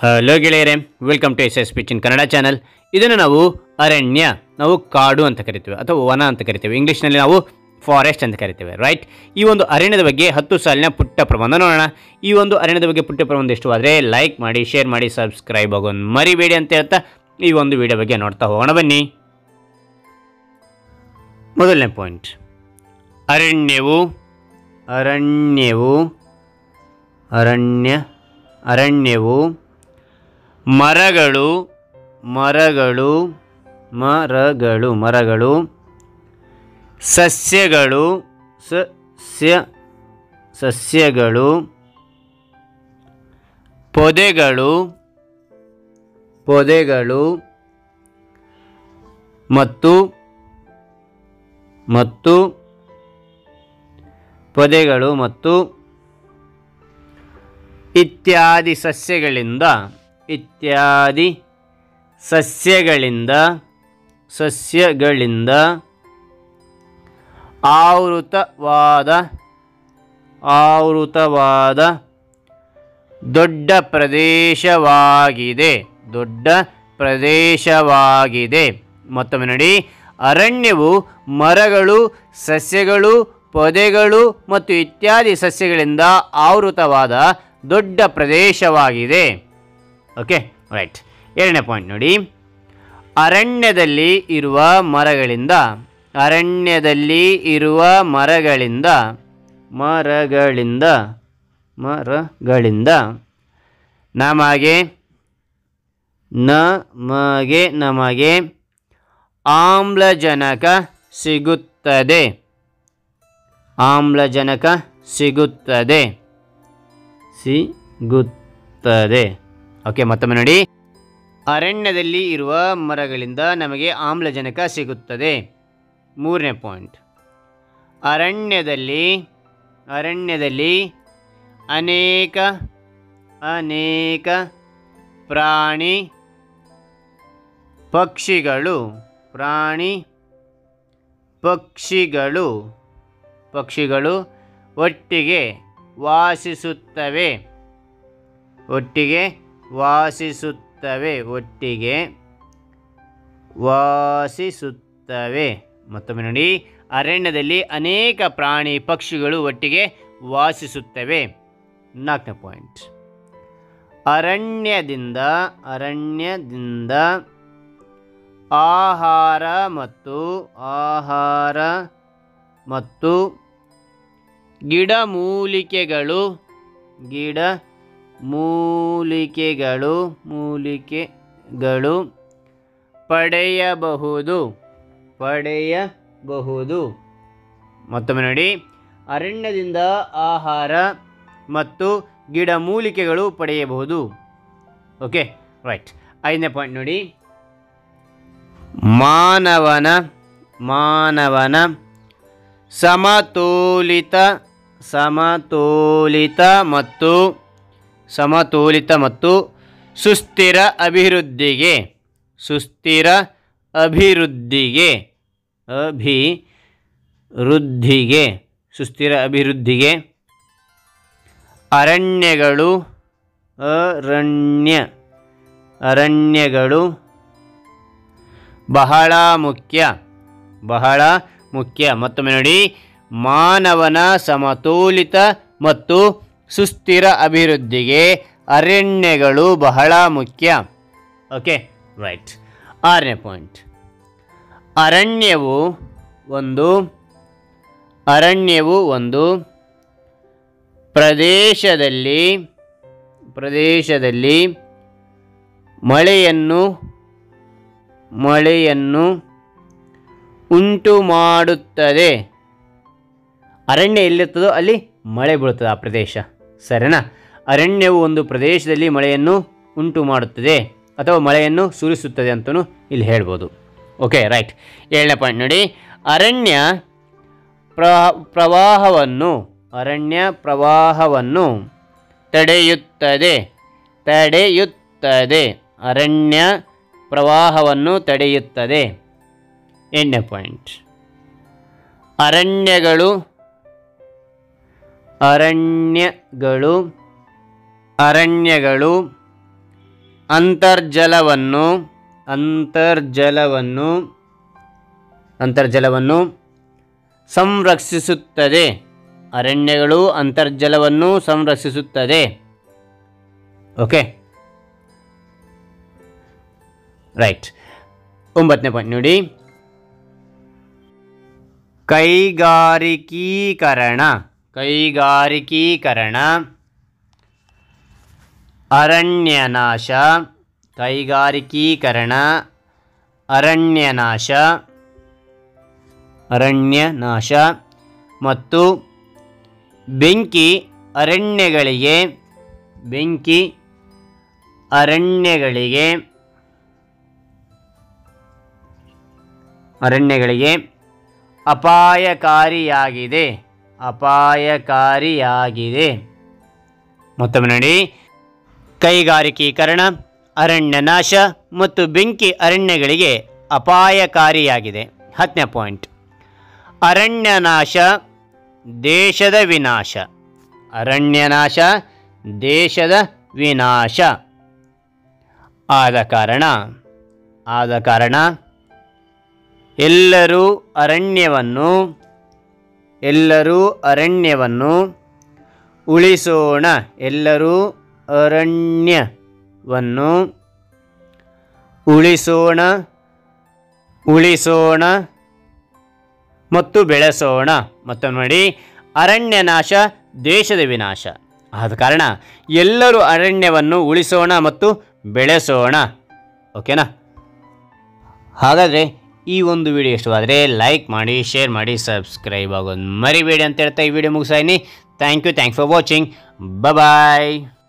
hello ಗೆಳೆಯರೆ welcome to S S pitch in Kannada channel ಇದನ್ನು ನಾವು ಅರಣ್ಯ ನಾವು ಕಾಡು ಅಂತ ಕರಿತೇವೆ ಅಥವಾ ವನ ಅಂತ ಕರಿತೇವೆ ಇಂಗ್ಲೀಷ್ನಲ್ಲಿ ನಾವು ಫಾರೆಸ್ಟ್ ಅಂತ ಕರಿತೇವೆ ರೈಟ್ ಈ ಒಂದು ಅರಣ್ಯದ ಬಗ್ಗೆ ಹತ್ತು ಸಾಲಿನ ಪುಟ್ಟ ಪ್ರಬಂಧ ನೋಡೋಣ ಈ ಒಂದು ಅರಣ್ಯದ ಬಗ್ಗೆ ಪುಟ್ಟ ಪ್ರಬಂಧ ಇಷ್ಟವಾದರೆ ಲೈಕ್ ಮಾಡಿ ಶೇರ್ ಮಾಡಿ ಸಬ್ಸ್ಕ್ರೈಬ್ ಆಗೋದು ಮರಿಬೇಡಿ ಅಂತ ಹೇಳ್ತಾ ಈ ಒಂದು ವಿಡಿಯೋ ಬಗ್ಗೆ ನೋಡ್ತಾ ಹೋಗೋಣ ಬನ್ನಿ ಮೊದಲನೇ ಪಾಯಿಂಟ್ ಅರಣ್ಯವು ಅರಣ್ಯವು ಅರಣ್ಯ ಅರಣ್ಯವು ಮರಗಳು ಮರಗಳು ಮರಗಳು ಮರಗಳು ಸಸ್ಯಗಳು ಸಸ್ಯ ಸಸ್ಯಗಳು ಪೊದೆಗಳು ಪೊದೆಗಳು ಮತ್ತು ಮತ್ತು ಪೊದೆಗಳು ಮತ್ತು ಇತ್ಯಾದಿ ಸಸ್ಯಗಳಿಂದ ಇತ್ಯಾದಿ ಸಸ್ಯಗಳಿಂದ ಸಸ್ಯಗಳಿಂದ ಆವೃತವಾದ ಆವೃತವಾದ ದೊಡ್ಡ ಪ್ರದೇಶವಾಗಿದೆ ದೊಡ್ಡ ಪ್ರದೇಶವಾಗಿದೆ ಮತ್ತೊಮ್ಮೆ ನೋಡಿ ಅರಣ್ಯವು ಮರಗಳು ಸಸ್ಯಗಳು ಪೊದೆಗಳು ಮತ್ತು ಇತ್ಯಾದಿ ಸಸ್ಯಗಳಿಂದ ಆವೃತವಾದ ದೊಡ್ಡ ಪ್ರದೇಶವಾಗಿದೆ ಓಕೆ ರೈಟ್ ಎರಡನೇ ಪಾಯಿಂಟ್ ನೋಡಿ ಅರಣ್ಯದಲ್ಲಿ ಇರುವ ಮರಗಳಿಂದ ಅರಣ್ಯದಲ್ಲಿ ಇರುವ ಮರಗಳಿಂದ ಮರಗಳಿಂದ ಮರಗಳಿಂದ ನಮಗೆ ನಮಗೆ ನಮಗೆ ಆಮ್ಲಜನಕ ಸಿಗುತ್ತದೆ ಆಮ್ಲಜನಕ ಸಿಗುತ್ತದೆ ಸಿಗುತ್ತದೆ ಓಕೆ ಮತ್ತೊಮ್ಮೆ ನೋಡಿ ಅರಣ್ಯದಲ್ಲಿ ಇರುವ ಮರಗಳಿಂದ ನಮಗೆ ಆಮ್ಲಜನಕ ಸಿಗುತ್ತದೆ ಮೂರನೇ ಪಾಯಿಂಟ್ ಅರಣ್ಯದಲ್ಲಿ ಅರಣ್ಯದಲ್ಲಿ ಅನೇಕ ಅನೇಕ ಪ್ರಾಣಿ ಪಕ್ಷಿಗಳು ಪ್ರಾಣಿ ಪಕ್ಷಿಗಳು ಪಕ್ಷಿಗಳು ಒಟ್ಟಿಗೆ ವಾಸಿಸುತ್ತವೆ ಒಟ್ಟಿಗೆ ವಾಸಿಸುತ್ತವೆ ಒಟ್ಟಿಗೆ ವಾಸಿಸುತ್ತವೆ ಮತ್ತೊಮ್ಮೆ ನೋಡಿ ಅರಣ್ಯದಲ್ಲಿ ಅನೇಕ ಪ್ರಾಣಿ ಪಕ್ಷಿಗಳು ಒಟ್ಟಿಗೆ ವಾಸಿಸುತ್ತವೆ ನಾಲ್ಕನೇ ಪಾಯಿಂಟ್ ಅರಣ್ಯದಿಂದ ಅರಣ್ಯದಿಂದ ಆಹಾರ ಮತ್ತು ಆಹಾರ ಮತ್ತು ಗಿಡಮೂಲಿಕೆಗಳು ಗಿಡ ಮೂಲಿಕೆಗಳು ಮೂಲಿಕೆಗಳು ಪಡೆಯಬಹುದು ಪಡೆಯಬಹುದು ಮತ್ತೊಮ್ಮೆ ನೋಡಿ ಅರಣ್ಯದಿಂದ ಆಹಾರ ಮತ್ತು ಗಿಡಮೂಲಿಕೆಗಳು ಪಡೆಯಬಹುದು ಓಕೆ ರೈಟ್ ಐದನೇ ಪಾಯಿಂಟ್ ನೋಡಿ ಮಾನವನ ಮಾನವನ ಸಮತೋಲಿತ ಸಮತೋಲಿತ ಮತ್ತು ಸಮತೋಲಿತ ಮತ್ತು ಸುಸ್ಥಿರ ಅಭಿವೃದ್ಧಿಗೆ ಸುಸ್ಥಿರ ಅಭಿವೃದ್ಧಿಗೆ ಅಭಿವೃದ್ಧಿಗೆ ಸುಸ್ಥಿರ ಅಭಿವೃದ್ಧಿಗೆ ಅರಣ್ಯಗಳು ಅರಣ್ಯ ಅರಣ್ಯಗಳು ಬಹಳ ಮುಖ್ಯ ಬಹಳ ಮುಖ್ಯ ಮತ್ತೊಮ್ಮೆ ನೋಡಿ ಮಾನವನ ಸಮತೋಲಿತ ಮತ್ತು ಸುಸ್ಥಿರ ಅಭಿವೃದ್ಧಿಗೆ ಅರಣ್ಯಗಳು ಬಹಳ ಮುಖ್ಯ ಓಕೆ ರೈಟ್ ಆರನೇ ಪಾಯಿಂಟ್ ಅರಣ್ಯವು ಒಂದು ಅರಣ್ಯವು ಒಂದು ಪ್ರದೇಶದಲ್ಲಿ ಪ್ರದೇಶದಲ್ಲಿ ಮಳೆಯನ್ನು ಮಳೆಯನ್ನು ಉಂಟು ಮಾಡುತ್ತದೆ ಅರಣ್ಯ ಎಲ್ಲಿರ್ತದೋ ಅಲ್ಲಿ ಮಳೆ ಬೀಳುತ್ತದೆ ಆ ಪ್ರದೇಶ ಸರಿನಾ ಅರಣ್ಯವು ಒಂದು ಪ್ರದೇಶದಲ್ಲಿ ಮಳೆಯನ್ನು ಉಂಟು ಮಾಡುತ್ತದೆ ಅಥವಾ ಮಳೆಯನ್ನು ಸುರಿಸುತ್ತದೆ ಅಂತಲೂ ಇಲ್ಲಿ ಹೇಳ್ಬೋದು ಓಕೆ ರೈಟ್ ಏಳನೇ ಪಾಯಿಂಟ್ ನೋಡಿ ಅರಣ್ಯ ಪ್ರ ಪ್ರವಾಹವನ್ನು ಅರಣ್ಯ ಪ್ರವಾಹವನ್ನು ತಡೆಯುತ್ತದೆ ತಡೆಯುತ್ತದೆ ಅರಣ್ಯ ಪ್ರವಾಹವನ್ನು ತಡೆಯುತ್ತದೆ ಎಂಟನೇ ಪಾಯಿಂಟ್ ಅರಣ್ಯಗಳು ಅರಣ್ಯಗಳು ಅರಣ್ಯಗಳು ಅಂತರ್ಜಲವನ್ನು ಅಂತರ್ಜಲವನ್ನು ಅಂತರ್ಜಲವನ್ನು ಸಂರಕ್ಷಿಸುತ್ತದೆ ಅರಣ್ಯಗಳು ಅಂತರ್ಜಲವನ್ನು ಸಂರಕ್ಷಿಸುತ್ತದೆ ಓಕೆ ರೈಟ್ ಒಂಬತ್ತನೇ ಪಾಯಿಂಟ್ ನೋಡಿ ಕೈಗಾರಿಕೀಕರಣ ಕೈಗಾರಿಕೀಕರಣ ಅರಣ್ಯನಾಶ ಕೈಗಾರಿಕೀಕರಣ ಅರಣ್ಯನಾಶ ಅರಣ್ಯನಾಶ ಮತ್ತು ಬೆಂಕಿ ಅರಣ್ಯಗಳಿಗೆ ಬೆಂಕಿ ಅರಣ್ಯಗಳಿಗೆ ಅರಣ್ಯಗಳಿಗೆ ಅಪಾಯಕಾರಿಯಾಗಿದೆ ಅಪಾಯಕಾರಿಯಾಗಿದೆ ಮತ್ತೊಮ್ಮೆ ನೋಡಿ ಕೈಗಾರಿಕೀಕರಣ ಅರಣ್ಯನಾಶ ಮತ್ತು ಬೆಂಕಿ ಅರಣ್ಯಗಳಿಗೆ ಅಪಾಯಕಾರಿಯಾಗಿದೆ ಹತ್ತನೇ ಪಾಯಿಂಟ್ ಅರಣ್ಯನಾಶ ದೇಶದ ವಿನಾಶ ಅರಣ್ಯನಾಶ ದೇಶದ ವಿನಾಶ ಆದ ಕಾರಣ ಆದ ಕಾರಣ ಎಲ್ಲರೂ ಅರಣ್ಯವನ್ನು ಎಲ್ಲರೂ ಅರಣ್ಯವನ್ನು ಉಳಿಸೋಣ ಎಲ್ಲರೂ ಅರಣ್ಯವನ್ನು ಉಳಿಸೋಣ ಉಳಿಸೋಣ ಮತ್ತು ಬೆಳೆಸೋಣ ಮತ್ತೊಮ್ಮೆ ನೋಡಿ ಅರಣ್ಯನಾಶ ದೇಶದ ವಿನಾಶ ಆದ ಕಾರಣ ಎಲ್ಲರೂ ಅರಣ್ಯವನ್ನು ಉಳಿಸೋಣ ಮತ್ತು ಬೆಳೆಸೋಣ ಓಕೆನಾ ಹಾಗಾದರೆ ಈ ಒಂದು ವಿಡಿಯೋ ಇಷ್ಟವಾದರೆ ಲೈಕ್ ಮಾಡಿ ಶೇರ್ ಮಾಡಿ ಸಬ್ಸ್ಕ್ರೈಬ್ ಆಗೋದು ಮರಿಬೇಡಿ ಅಂತ ಹೇಳ್ತಾ ಈ ವಿಡಿಯೋ ಮುಗಿಸಾಯಿನಿ thank you thanks for watching bye